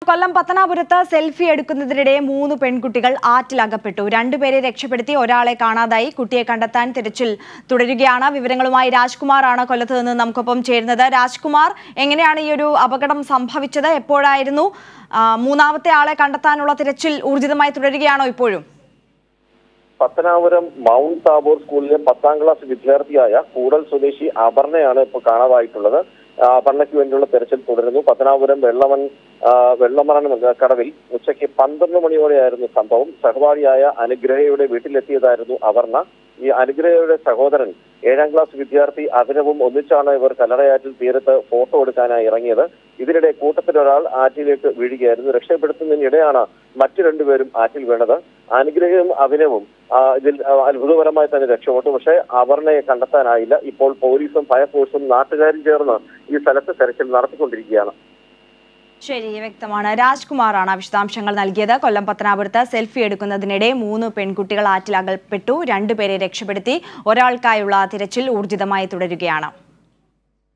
കൊല്ലം പത്തനാപുരത്ത് സെൽഫി എടുക്കുന്നതിനിടെ മൂന്ന് പെൺകുട്ടികൾ ആറ്റിലകപ്പെട്ടു രണ്ടുപേരെ രക്ഷപ്പെടുത്തി ഒരാളെ കാണാതായി കുട്ടിയെ കണ്ടെത്താൻ തിരച്ചിൽ തുടരുകയാണ് വിവരങ്ങളുമായി രാജ്കുമാറാണ് കൊല്ലത്ത് നിന്ന് നമുക്കൊപ്പം ചേരുന്നത് രാജ്കുമാർ എങ്ങനെയാണ് ഈ ഒരു അപകടം സംഭവിച്ചത് എപ്പോഴായിരുന്നു ആ, മൂന്നാമത്തെ ആളെ കണ്ടെത്താനുള്ള തിരച്ചിൽ ഊർജിതമായി തുടരുകയാണോ ഇപ്പോഴും പത്തനാപുരം മൗണ്ട് താബോർ സ്കൂളിലെ പത്താം ക്ലാസ് വിദ്യാർത്ഥിയായ കൂടൽ സ്വദേശി അപർണയാണ് ഇപ്പോൾ കാണാതായിട്ടുള്ളത് ആ, അപർണയ്ക്ക് വേണ്ടിയുള്ള തെരച്ചിൽ തുടരുന്നു പത്തനാപുരം വെള്ളമൺ ആ, വെള്ളമറൻ കടവിൽ ഉച്ചയ്ക്ക് പന്ത്രണ്ട് മണിയോടെയായിരുന്നു സംഭവം സഹപാഠിയായ അനുഗ്രഹയുടെ വീട്ടിലെത്തിയതായിരുന്നു അപർണ ഈ അനുഗ്രഹയുടെ സഹോദരൻ ഏഴാം ക്ലാസ് വിദ്യാർത്ഥി അഭിനവും ഒന്നിച്ചാണ് ഇവർ കല്ലറയാറ്റിൽ തീരത്ത് ഫോട്ടോ എടുക്കാനായി ഇറങ്ങിയത് ഇതിനിടെ കൂട്ടത്തിലൊരാൾ ആറ്റിലേക്ക് വീഴുകയായിരുന്നു രക്ഷപ്പെടുത്തുന്നതിനിടെയാണ് മറ്റു രണ്ടുപേരും ആറ്റിൽ വീണത് അനുഗ്രഹവും അഭിനവും ആ, ഇതിൽ ആ, അത്ഭുതകരമായി തന്നെ രക്ഷപ്പെട്ടു പക്ഷേ അപർണയെ കണ്ടെത്താനായില്ല ഇപ്പോൾ പോലീസും ഫയർഫോഴ്സും നാട്ടുകാരും ചേർന്ന് ഈ സ്ഥലത്ത് തെരച്ചിൽ നടത്തിക്കൊണ്ടിരിക്കുകയാണ് ശരി വ്യക്തമാണ് രാജ്കുമാറാണ് വിശദാംശങ്ങൾ നൽകിയത് കൊല്ലം പത്തനാപുരത്ത് സെൽഫി എടുക്കുന്നതിനിടെ മൂന്ന് പെൺകുട്ടികൾ ആറ്റിലകപ്പെട്ടു രണ്ടുപേരെ രക്ഷപ്പെടുത്തി ഒരാൾക്കായുള്ള തിരച്ചിൽ ഊർജിതമായി തുടരുകയാണ്